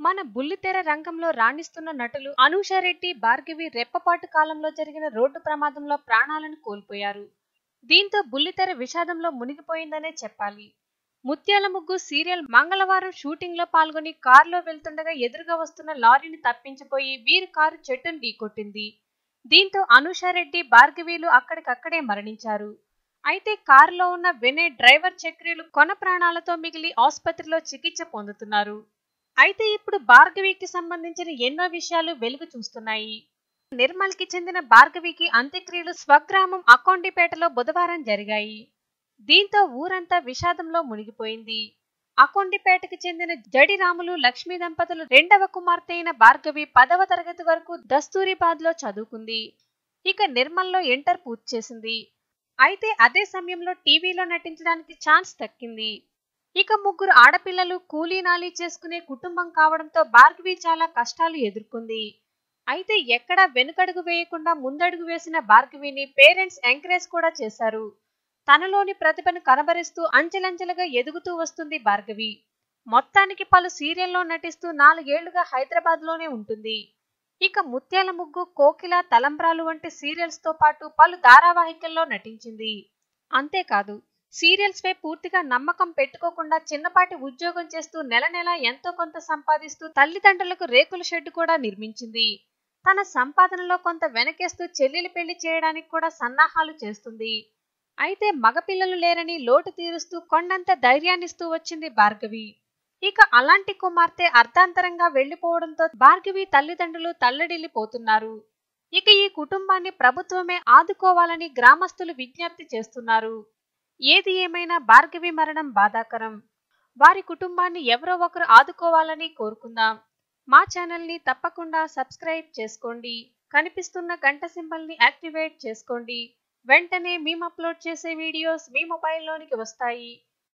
మన బుల్లితెర రంగంలో రాణిస్తున్న నటులు అనూషారెడ్డి భార్గవి రెప్పపాటు కాలంలో జరిగిన రోడ్డు ప్రమాదంలో ప్రాణాలను కోల్పోయారు దీంతో బుల్లితెర విషాదంలో మునిగిపోయిందనే చెప్పాలి ముత్యాల ముగ్గు సీరియల్ మంగళవారం షూటింగ్ లో పాల్గొని కారులో వెళ్తుండగా ఎదురుగా వస్తున్న లారీని తప్పించిపోయి వీరి కారు చెట్టును ఢీకొట్టింది దీంతో అనూషారెడ్డి భార్గవీలు అక్కడికక్కడే మరణించారు అయితే కారులో ఉన్న వినయ్ డ్రైవర్ చక్రీలు కొన ప్రాణాలతో మిగిలి ఆసుపత్రిలో చికిత్స పొందుతున్నారు అయితే ఇప్పుడు భార్గవికి సంబంధించిన ఎన్నో విషయాలు వెలుగు చూస్తున్నాయి నిర్మల్కి చెందిన భార్గవికి అంత్యక్రియలు స్వగ్రామం అకొండిపేటలో బుధవారం జరిగాయి దీంతో ఊరంతా విషాదంలో మునిగిపోయింది అకొండిపేటకి చెందిన జడిరాములు లక్ష్మీ దంపతులు రెండవ కుమార్తె అయిన భార్గవి పదవ తరగతి వరకు దస్తూరిబాద్ లో చదువుకుంది ఇక నిర్మల్లో ఇంటర్ పూర్తి చేసింది అయితే అదే సమయంలో టీవీలో నటించడానికి ఛాన్స్ దక్కింది ఇక ముగ్గురు ఆడపిల్లలు కూలీనాలి చేసుకునే కుటుంబం కావడంతో భార్గవి చాలా కష్టాలు ఎదుర్కొంది అయితే ఎక్కడా వెనుకడుగు వేయకుండా ముందడుగు వేసిన భార్గవిని పేరెంట్స్ ఎంకరేజ్ కూడా చేశారు తనలోని ప్రతిభను కనబరిస్తూ అంచెలంచెలుగా ఎదుగుతూ వస్తుంది భార్గవి మొత్తానికి పలు సీరియల్లో నటిస్తూ నాలుగేళ్లుగా హైదరాబాద్ లోనే ఉంటుంది ఇక ముత్యాల ముగ్గు కోకిల తలంబ్రాలు వంటి సీరియల్స్ తో పాటు పలు ధారావాహికల్లో నటించింది అంతేకాదు సీరియల్స్ పై పూర్తిగా నమ్మకం పెట్టుకోకుండా చిన్నపాటి ఉద్యోగం చేస్తూ నెల నెల ఎంతో కొంత సంపాదిస్తూ తల్లిదండ్రులకు రేకుల షెడ్ కూడా నిర్మించింది తన సంపాదనలో కొంత వెనకేస్తూ చెల్లెలి పెళ్లి చేయడానికి కూడా సన్నాహాలు చేస్తుంది అయితే మగపిల్లలు లేరని లోటు తీరుస్తూ కొండంత ధైర్యాన్నిస్తూ వచ్చింది భార్గవి ఇక అలాంటి కుమార్తె అర్ధాంతరంగా వెళ్లిపోవడంతో భార్గవి తల్లిదండ్రులు తల్లడిల్లిపోతున్నారు ఇక ఈ కుటుంబాన్ని ప్రభుత్వమే ఆదుకోవాలని గ్రామస్తులు విజ్ఞప్తి చేస్తున్నారు ఏది ఏమైనా భార్గవి మరణం బాధాకరం వారి కుటుంబాన్ని ఎవరో ఒకరు ఆదుకోవాలని కోరుకుందాం మా ఛానల్ని తప్పకుండా సబ్స్క్రైబ్ చేసుకోండి కనిపిస్తున్న గంట సింబల్ని యాక్టివేట్ చేసుకోండి వెంటనే మేము అప్లోడ్ చేసే వీడియోస్ మీ మొబైల్లోనికి వస్తాయి